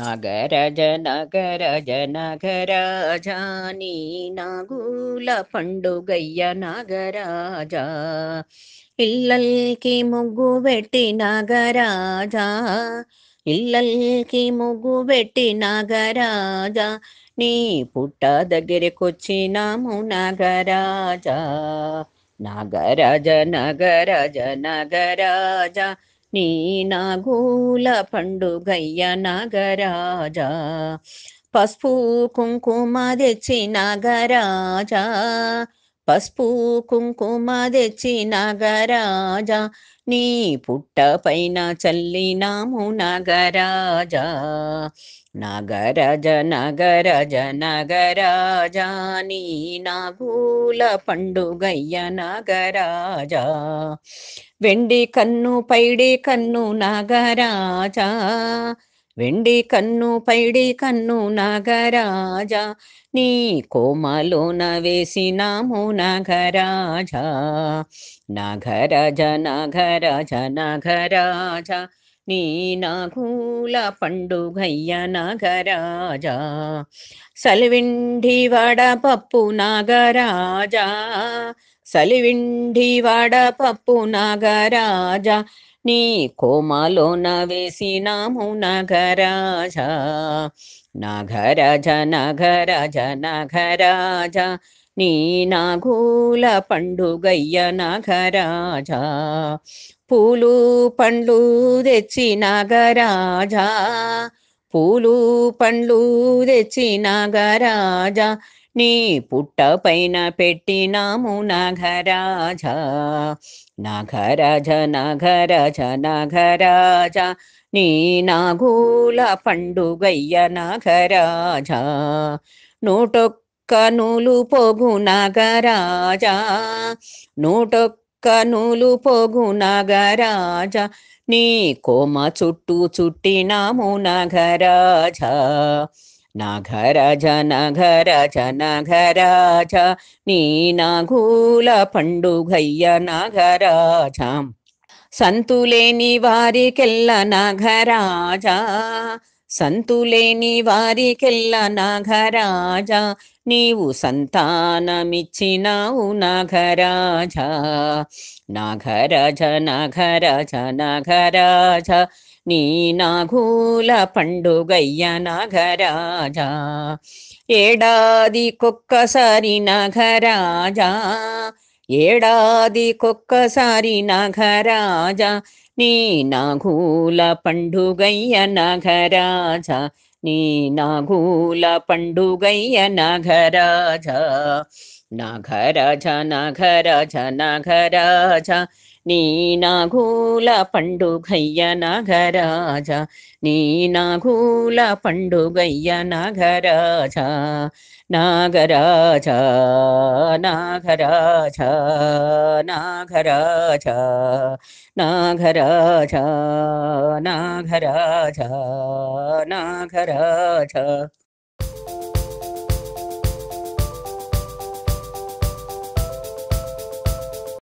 నాగరజ నగరజ నగరాజా నీ నాగుల పండుగయ్య నాగరాజా ఇల్లల్కి ముగ్గు పెట్టి నాగరాజా ఇల్లల్కి ముగ్గు పెట్టి నాగరాజా నీ పుట్ట దగ్గరకొచ్చినాము నాగరాజా నాగరాజ నగరాజ నగరాజా నీ నాగూల పండుగయ్య నాగరాజా పసుపు కుంకుమ తెచ్చి నాగరాజా పసుపు కుంకుమ తెచ్చి నాగరాజా నీ పుట్ట పైన చల్లినాము నాగరాజా నాగరాజ నగరాజ నగరాజా నీ నాగూల పండుగయ్య నాగరాజా వెండి కన్ను పైడి కన్ను నాగరాజా వెండి కన్ను పైడి కన్ను నాగరాజా నీ కోమలోన వేసినాము నాగరాజా నాగరాజ నాగరాజ నాగరాజా నీ నాగూల పండుగయ్య నాగరాజా సలివిండి వడపప్పు నాగరాజా సలివిండి వడపప్పు నాగరాజా నీ కోమలోన వేసినాము నాగరాజా నాగరాజ నాగరాజ నాగరాజా నీ నాగూల పండుగయ్య నాగరాజా పూలు పండ్లు తెచ్చి నాగరాజా పూలు పండ్లు తెచ్చి నాగరాజా నీ పుట్ట పైన పెట్టినాము నాగరాజా నాగరాజ నాగరాజ నాగరాజా నీ నాగూల పండుగయ్య నాగరాజా నూటొక్క నూలు పోగు నాగరాజా నూటొక్క నూలు పోగు నాగరాజా నీ కోమ చుట్టూ చుట్టినాము నాగరాజా నాగరాజ నాగరాజ నాగరాజ నీ నాగూల పండుగయ్య నాగరాజ సంతులేని వారికెల్ల నాగరాజా సంతులేని వారికెల్ల నాగరాజా నీవు సంతానమిచ్చినావు నాగరాజా నాగరాజ నాగరాజ నాగరాజ నీ నాగూల పండుగయ్య నాగరాజా ఏడాదికొక్కసారి నాగరాజా ఏడాదికొక్కసారి నాగరాజా నీ నాగూల పండుగయ్య నాగరాజా నీ నాగూల పండుగయ్య నాగరాజా నాగరాజ నాగరాజ నాగరాజ నీ నాగూల పండుగయ్య నాగరాజ నీ నాగూల పండుగయ్య నాగరాజ నాగరాజ నాగరాజ నాగరాజ నాగరాజ నాగరాజ నాగరాజ